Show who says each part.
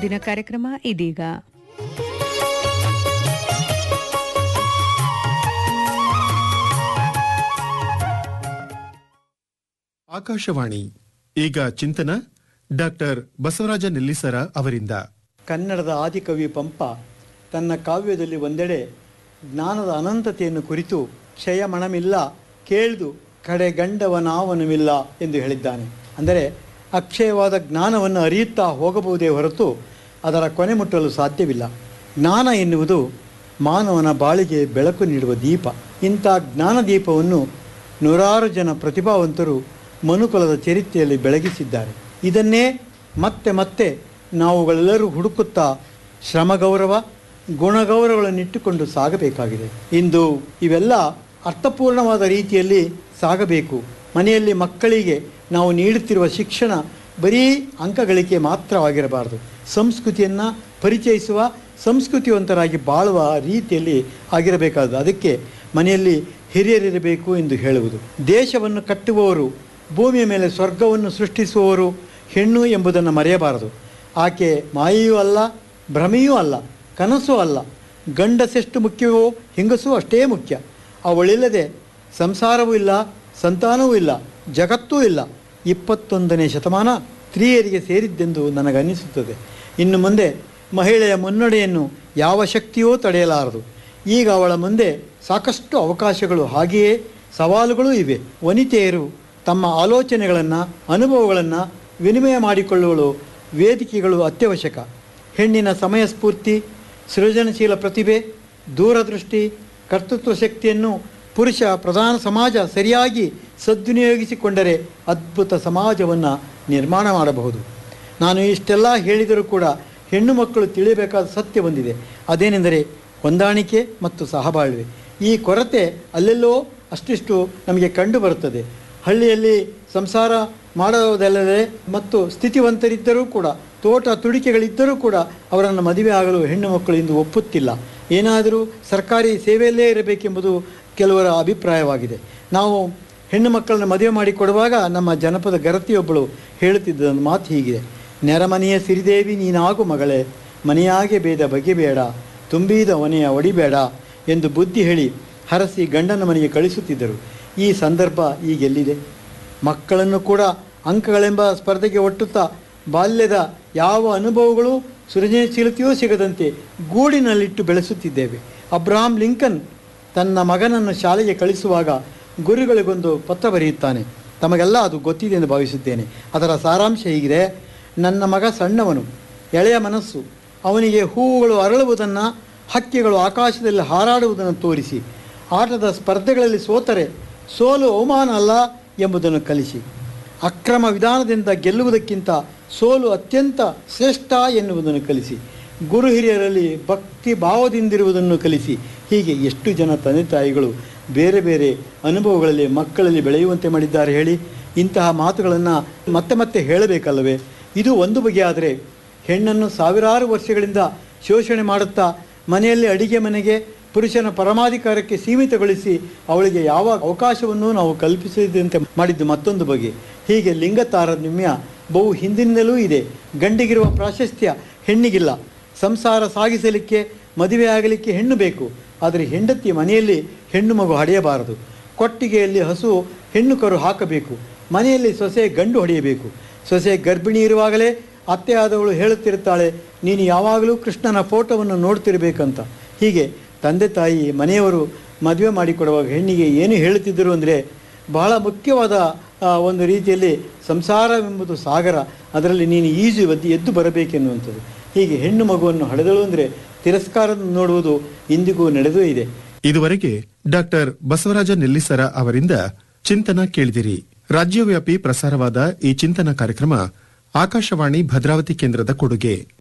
Speaker 1: ಮುಂದಿನ ಕಾರ್ಯಕ್ರಮ ಇದೀಗ
Speaker 2: ಆಕಾಶವಾಣಿ ಈಗ ಚಿಂತನ ಡಾಕ್ಟರ್ ಬಸವರಾಜ ನೆಲ್ಲಿಸರ ಅವರಿಂದ
Speaker 3: ಕನ್ನಡದ ಆದಿಕವಿ ಪಂಪ ತನ್ನ ಕಾವ್ಯದಲ್ಲಿ ಒಂದೆಡೆ ಜ್ಞಾನದ ಅನಂತತೆಯನ್ನು ಕುರಿತು ಕ್ಷಯ ಮಣಮಿಲ್ಲ ಕೇಳ್ದು ಕಡೆಗಂಡವನಾವನವಿಲ್ಲ ಎಂದು ಹೇಳಿದ್ದಾನೆ ಅಂದರೆ ಅಕ್ಷಯವಾದ ಜ್ಞಾನವನ್ನು ಅರಿಯುತ್ತಾ ಹೋಗಬಹುದೇ ಹೊರತು ಅದರ ಕೊನೆ ಮುಟ್ಟಲು ಸಾಧ್ಯವಿಲ್ಲ ಜ್ಞಾನ ಎನ್ನುವುದು ಮಾನವನ ಬಾಳಿಗೆ ಬೆಳಕು ನೀಡುವ ದೀಪ ಇಂಥ ಜ್ಞಾನ ದೀಪವನ್ನು ನೂರಾರು ಜನ ಪ್ರತಿಭಾವಂತರು ಮನುಕುಲದ ಚರಿತ್ರೆಯಲ್ಲಿ ಬೆಳಗಿಸಿದ್ದಾರೆ ಇದನ್ನೇ ಮತ್ತೆ ಮತ್ತೆ ನಾವುಗಳೆಲ್ಲರೂ ಹುಡುಕುತ್ತಾ ಶ್ರಮಗೌರವ ಗುಣಗೌರವಗಳನ್ನಿಟ್ಟುಕೊಂಡು ಸಾಗಬೇಕಾಗಿದೆ ಇಂದು ಇವೆಲ್ಲ ಅರ್ಥಪೂರ್ಣವಾದ ರೀತಿಯಲ್ಲಿ ಸಾಗಬೇಕು ಮನೆಯಲ್ಲಿ ಮಕ್ಕಳಿಗೆ ನಾವು ನೀಡುತ್ತಿರುವ ಶಿಕ್ಷಣ ಬರೀ ಅಂಕಗಳಿಕೆ ಮಾತ್ರವಾಗಿರಬಾರದು ಸಂಸ್ಕೃತಿಯನ್ನು ಪರಿಚಯಿಸುವ ಸಂಸ್ಕೃತಿವಂತರಾಗಿ ಬಾಳುವ ರೀತಿಯಲ್ಲಿ ಆಗಿರಬೇಕಾದ ಅದಕ್ಕೆ ಮನೆಯಲ್ಲಿ ಹಿರಿಯರಿರಬೇಕು ಎಂದು ಹೇಳುವುದು ದೇಶವನ್ನು ಕಟ್ಟುವವರು ಭೂಮಿಯ ಮೇಲೆ ಸ್ವರ್ಗವನ್ನು ಸೃಷ್ಟಿಸುವವರು ಹೆಣ್ಣು ಎಂಬುದನ್ನು ಮರೆಯಬಾರದು ಆಕೆ ಮಾಯೆಯೂ ಅಲ್ಲ ಭ್ರಮೆಯೂ ಅಲ್ಲ ಕನಸೂ ಅಲ್ಲ ಗಂಡಸೆಷ್ಟು ಮುಖ್ಯವೋ ಹೆಂಗಸೂ ಅಷ್ಟೇ ಮುಖ್ಯ ಅವಳಿಲ್ಲದೆ ಸಂಸಾರವೂ ಇಲ್ಲ ಸಂತಾನವೂ ಇಲ್ಲ ಜಗತ್ತೂ ಇಲ್ಲ ಇಪ್ಪತ್ತೊಂದನೇ ಶತಮಾನ ಸ್ತ್ರೀಯರಿಗೆ ಸೇರಿದ್ದೆಂದು ನನಗನ್ನಿಸುತ್ತದೆ ಇನ್ನು ಮುಂದೆ ಮಹಿಳೆಯ ಮುನ್ನಡೆಯನ್ನು ಯಾವ ಶಕ್ತಿಯೂ ತಡೆಯಲಾರದು ಈಗ ಅವಳ ಮುಂದೆ ಸಾಕಷ್ಟು ಅವಕಾಶಗಳು ಹಾಗೆಯೇ ಸವಾಲುಗಳೂ ಇವೆ ವನಿತೆಯರು ತಮ್ಮ ಆಲೋಚನೆಗಳನ್ನು ಅನುಭವಗಳನ್ನು ವಿನಿಮಯ ಮಾಡಿಕೊಳ್ಳುವಳು ವೇದಿಕೆಗಳು ಅತ್ಯವಶ್ಯಕ ಹೆಣ್ಣಿನ ಸಮಯ ಸ್ಫೂರ್ತಿ ಸೃಜನಶೀಲ ಪ್ರತಿಭೆ ದೂರದೃಷ್ಟಿ ಕರ್ತೃತ್ವ ಶಕ್ತಿಯನ್ನು ಪುರುಷ ಪ್ರಧಾನ ಸಮಾಜ ಸರಿಯಾಗಿ ಸದ್ವಿನಿಯೋಗಿಸಿಕೊಂಡರೆ ಅದ್ಭುತ ಸಮಾಜವನ್ನು ನಿರ್ಮಾಣ ಮಾಡಬಹುದು ನಾನು ಇಷ್ಟೆಲ್ಲ ಹೇಳಿದರೂ ಕೂಡ ಹೆಣ್ಣು ಮಕ್ಕಳು ತಿಳಿಯಬೇಕಾದ ಸತ್ಯ ಬಂದಿದೆ ಅದೇನೆಂದರೆ ಹೊಂದಾಣಿಕೆ ಮತ್ತು ಸಹಬಾಳ್ವೆ ಈ ಕೊರತೆ ಅಲ್ಲೆಲ್ಲೋ ಅಷ್ಟಿಷ್ಟು ನಮಗೆ ಕಂಡು ಬರುತ್ತದೆ ಹಳ್ಳಿಯಲ್ಲಿ ಸಂಸಾರ ಮಾಡೋದಲ್ಲದೆ ಮತ್ತು ಸ್ಥಿತಿವಂತರಿದ್ದರೂ ಕೂಡ ತೋಟ ತುಡಿಕೆಗಳಿದ್ದರೂ ಕೂಡ ಅವರನ್ನು ಮದುವೆ ಆಗಲು ಹೆಣ್ಣು ಮಕ್ಕಳು ಇಂದು ಒಪ್ಪುತ್ತಿಲ್ಲ ಏನಾದರೂ ಸರ್ಕಾರಿ ಸೇವೆಯಲ್ಲೇ ಇರಬೇಕೆಂಬುದು ಕೆಲವರ ಅಭಿಪ್ರಾಯವಾಗಿದೆ ನಾವು ಹೆಣ್ಣು ಮಕ್ಕಳನ್ನ ಮದುವೆ ಮಾಡಿಕೊಡುವಾಗ ನಮ್ಮ ಜನಪದ ಗರತಿಯೊಬ್ಬಳು ಹೇಳುತ್ತಿದ್ದ ಒಂದು ಮಾತು ಹೀಗಿದೆ ನೆರಮನೆಯ ಸಿರಿದೇವಿ ನೀನಾಗು ಮಗಳೇ ಮನೆಯಾಗೆ ಭೇದ ಬಗೆಬೇಡ ತುಂಬಿದ ಒನೆಯ ಒಡಿಬೇಡ ಎಂದು ಬುದ್ಧಿ ಹೇಳಿ ಹರಸಿ ಗಂಡನ ಮನೆಗೆ ಕಳಿಸುತ್ತಿದ್ದರು ಈ ಸಂದರ್ಭ ಈಗೆಲ್ಲಿದೆ ಮಕ್ಕಳನ್ನು ಕೂಡ ಅಂಕಗಳೆಂಬ ಸ್ಪರ್ಧೆಗೆ ಒಟ್ಟುತ್ತಾ ಬಾಲ್ಯದ ಯಾವ ಅನುಭವಗಳು ಸೃಜನಶೀಲತೆಯೂ ಸಿಗದಂತೆ ಗೂಡಿನಲ್ಲಿಟ್ಟು ಬೆಳೆಸುತ್ತಿದ್ದೇವೆ ಅಬ್ರಹಾಂ ಲಿಂಕನ್ ತನ್ನ ಮಗನನ್ನು ಶಾಲೆಗೆ ಕಳಿಸುವಾಗ ಗುರುಗಳಿಗೊಂದು ಪತ್ರ ಬರೆಯುತ್ತಾನೆ ತಮಗೆಲ್ಲ ಅದು ಗೊತ್ತಿದೆ ಎಂದು ಭಾವಿಸುತ್ತೇನೆ ಅದರ ಸಾರಾಂಶ ಹೀಗಿದೆ ನನ್ನ ಮಗ ಸಣ್ಣವನು ಎಳೆಯ ಮನಸ್ಸು ಅವನಿಗೆ ಹೂವುಗಳು ಅರಳುವುದನ್ನು ಹಕ್ಕಿಗಳು ಆಕಾಶದಲ್ಲಿ ಹಾರಾಡುವುದನ್ನು ತೋರಿಸಿ ಆಟದ ಸ್ಪರ್ಧೆಗಳಲ್ಲಿ ಸೋತರೆ ಸೋಲು ಅವಮಾನ ಅಲ್ಲ ಎಂಬುದನ್ನು ಕಲಿಸಿ ಅಕ್ರಮ ವಿಧಾನದಿಂದ ಗೆಲ್ಲುವುದಕ್ಕಿಂತ ಸೋಲು ಅತ್ಯಂತ ಶ್ರೇಷ್ಠ ಎನ್ನುವುದನ್ನು ಕಲಿಸಿ ಗುರು ಹಿರಿಯರಲ್ಲಿ ಭಕ್ತಿ ಭಾವದಿಂದಿರುವುದನ್ನು ಕಲಿಸಿ ಹೀಗೆ ಎಷ್ಟು ಜನ ತಂದೆ ತಾಯಿಗಳು ಬೇರೆ ಬೇರೆ ಅನುಭವಗಳಲ್ಲಿ ಮಕ್ಕಳಲ್ಲಿ ಬೆಳೆಯುವಂತೆ ಮಾಡಿದ್ದಾರೆ ಹೇಳಿ ಇಂತಹ ಮಾತುಗಳನ್ನು ಮತ್ತೆ ಮತ್ತೆ ಹೇಳಬೇಕಲ್ಲವೇ ಇದು ಒಂದು ಬಗೆಯಾದರೆ ಹೆಣ್ಣನ್ನು ಸಾವಿರಾರು ವರ್ಷಗಳಿಂದ ಶೋಷಣೆ ಮಾಡುತ್ತಾ ಮನೆಯಲ್ಲಿ ಅಡಿಗೆ ಮನೆಗೆ ಪುರುಷನ ಪರಮಾಧಿಕಾರಕ್ಕೆ ಸೀಮಿತಗೊಳಿಸಿ ಅವಳಿಗೆ ಯಾವ ಅವಕಾಶವನ್ನು ನಾವು ಕಲ್ಪಿಸದಂತೆ ಮಾಡಿದ್ದು ಮತ್ತೊಂದು ಬಗೆ ಹೀಗೆ ಲಿಂಗ ತಾರತಮ್ಯ ಬಹು ಹಿಂದಿನಿಂದಲೂ ಇದೆ ಗಂಡಿಗಿರುವ ಪ್ರಾಶಸ್ತ್ಯ ಹೆಣ್ಣಿಗಿಲ್ಲ ಸಂಸಾರ ಸಾಗಿಸಲಿಕ್ಕೆ ಮದುವೆ ಆಗಲಿಕ್ಕೆ ಹೆಣ್ಣು ಬೇಕು ಆದರೆ ಹೆಂಡತಿ ಮನೆಯಲ್ಲಿ ಹೆಣ್ಣು ಮಗು ಹಡೆಯಬಾರದು ಕೊಟ್ಟಿಗೆಯಲ್ಲಿ ಹಸು ಹೆಣ್ಣು ಕರು ಹಾಕಬೇಕು ಮನೆಯಲ್ಲಿ ಸೊಸೆ ಗಂಡು ಹೊಡೆಯಬೇಕು ಸೊಸೆ ಗರ್ಭಿಣಿ ಇರುವಾಗಲೇ ಅತ್ತೆ ಆದವಳು ಹೇಳುತ್ತಿರುತ್ತಾಳೆ ನೀನು ಯಾವಾಗಲೂ ಕೃಷ್ಣನ ಫೋಟೋವನ್ನು ನೋಡ್ತಿರ್ಬೇಕಂತ ಹೀಗೆ ತಂದೆ ತಾಯಿ ಮನೆಯವರು ಮದುವೆ ಮಾಡಿಕೊಡುವಾಗ ಹೆಣ್ಣಿಗೆ ಏನು ಹೇಳುತ್ತಿದ್ದರು ಅಂದರೆ ಬಹಳ ಮುಖ್ಯವಾದ ಆ, ಒಂದು ರೀತಿಯಲ್ಲಿ ಸಂಸಾರವೆಂಬುದು ಸಾಗರ ಅದರಲ್ಲಿ ನೀನು ಈಜು ಒದ್ದು ಎದ್ದು ಬರಬೇಕೆನ್ನುವಂಥದ್ದು ಹೀಗೆ ಹೆಣ್ಣು ಮಗುವನ್ನು ಹಡೆದಳು ಅಂದರೆ ತಿರಸ್ಕಾರ ನೋಡುವುದು ಇಂದಿಗೂ ನಡೆದೂ ಇದೆ
Speaker 2: ಇದುವರೆಗೆ ಡಾಕ್ಟರ್ ಬಸವರಾಜ ನೆಲ್ಲಿಸರ ಅವರಿಂದ ಚಿಂತನ ಕೇಳಿದಿರಿ ರಾಜ್ಯವ್ಯಾಪಿ ಪ್ರಸಾರವಾದ ಈ ಚಿಂತನ ಕಾರ್ಯಕ್ರಮ ಆಕಾಶವಾಣಿ ಭದ್ರಾವತಿ ಕೇಂದ್ರದ ಕೊಡುಗೆ